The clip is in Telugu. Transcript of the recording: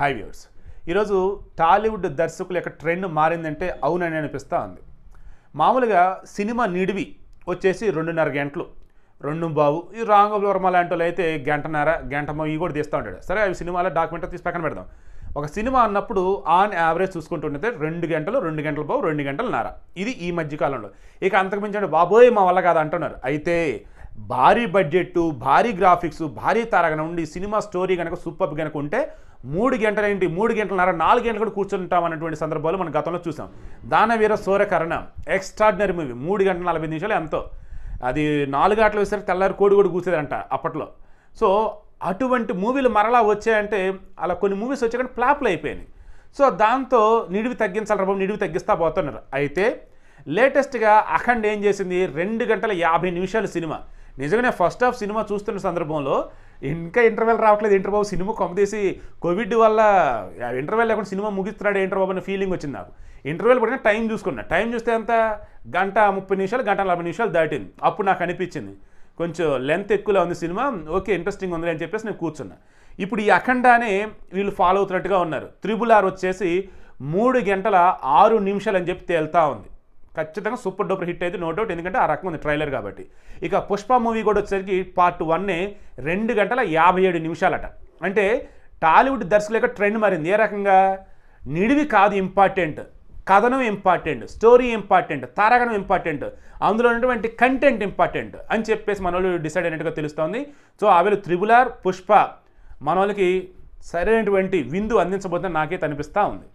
హై వ్యూర్స్ ఈరోజు టాలీవుడ్ దర్శకుల యొక్క ట్రెండ్ మారిందంటే అవునని అనిపిస్తూ ఉంది మామూలుగా సినిమా నిడివి వచ్చేసి రెండున్నర గంటలు రెండు బావు ఈ రాంగోబుల్ వర్మ లాంటి వాళ్ళు అయితే గంటన్నర గంట ఇవి కూడా తీస్తూ ఉంటాడు సరే అవి సినిమాలో డాక్యుమెంట్ తీసి పక్కన పెడదాం ఒక సినిమా అన్నప్పుడు ఆన్ యావరేజ్ చూసుకుంటుంటే రెండు గంటలు రెండు గంటల బావు రెండు గంటల నార ఇది ఈ మధ్య కాలంలో ఇక అంతకుమించి బాబోయ్ మా వల్ల కాదు అంటున్నారు అయితే భారీ బడ్జెట్ భారీ గ్రాఫిక్స్ భారీ తారగన ఉండి సినిమా స్టోరీ కనుక సూపర్ కనుక ఉంటే మూడు గంటల ఏంటి మూడు గంటలన్నర నాలుగు గంటలు కూడా కూర్చుంటాం అన్నటువంటి సందర్భాలు మనం గతంలో చూసాం దానవీర సూరకరణ ఎక్స్ట్రాడినరీ మూవీ మూడు గంటల నలభై నిమిషాలు ఎంతో అది నాలుగు గంటలు వేసరికి తెల్లారి కోడి కూడా కూర్చేదంట అప్పట్లో సో అటువంటి మూవీలు మరలా వచ్చాయంటే అలా కొన్ని మూవీస్ వచ్చాయి కానీ ఫ్లాప్లు అయిపోయినాయి సో దాంతో నిడివి తగ్గించాలి బాబు నిడివి తగ్గిస్తా పోతున్నారు అయితే లేటెస్ట్గా అఖండ్ ఏం చేసింది రెండు గంటల యాభై నిమిషాల సినిమా నిజంగానే ఫస్ట్ హాఫ్ సినిమా చూస్తున్న సందర్భంలో ఇంకా ఇంటర్వెల్ రావట్లేదు ఇంటర్బాబు సినిమా కొమ్మతీసి కోవిడ్ వల్ల ఇంటర్వెల్ లేకుండా సినిమా ముగిస్తున్నాడు ఇంటర్బాబు అనే ఫీలింగ్ వచ్చింది నాకు ఇంటర్వెల్ పడిన టైం చూసుకున్నా టైం చూస్తే ఎంత గంట ముప్పై నిమిషాలు గంట నలభై నిమిషాలు దాటింది అప్పుడు నాకు అనిపించింది కొంచెం లెంత్ ఎక్కువలో ఉంది సినిమా ఓకే ఇంట్రెస్టింగ్ ఉంది అని చెప్పేసి నేను కూర్చున్నా ఇప్పుడు ఈ అఖండానే వీళ్ళు ఫాలో అవుతున్నట్టుగా ఉన్నారు త్రిబుల్ ఆర్ వచ్చేసి మూడు గంటల ఆరు నిమిషాలు అని చెప్పి తేలుతా ఉంది ఖచ్చితంగా సూపర్ డూపర్ హిట్ అయితే నో డౌట్ ఎందుకంటే ఆ రకం ఉంది ట్రైలర్ కాబట్టి ఇక పుష్ప మూవీ కూడా వచ్చేసరికి పార్ట్ వన్నే రెండు గంటల యాభై ఏడు నిమిషాలట అంటే టాలీవుడ్ దర్శకుల యొక్క ట్రెండ్ మారింది ఏ రకంగా నిడివి కాదు ఇంపార్టెంట్ కథనం ఇంపార్టెంట్ స్టోరీ ఇంపార్టెంట్ తారగణం ఇంపార్టెంట్ అందులో ఉన్నటువంటి కంటెంట్ ఇంపార్టెంట్ అని చెప్పేసి మన వాళ్ళు డిసైడ్ అయినట్టుగా తెలుస్తోంది సో ఆవిడ త్రిబులార్ పుష్ప మన వాళ్ళకి సరైనటువంటి విందు అందించబోతుందని నాకే అనిపిస్తూ ఉంది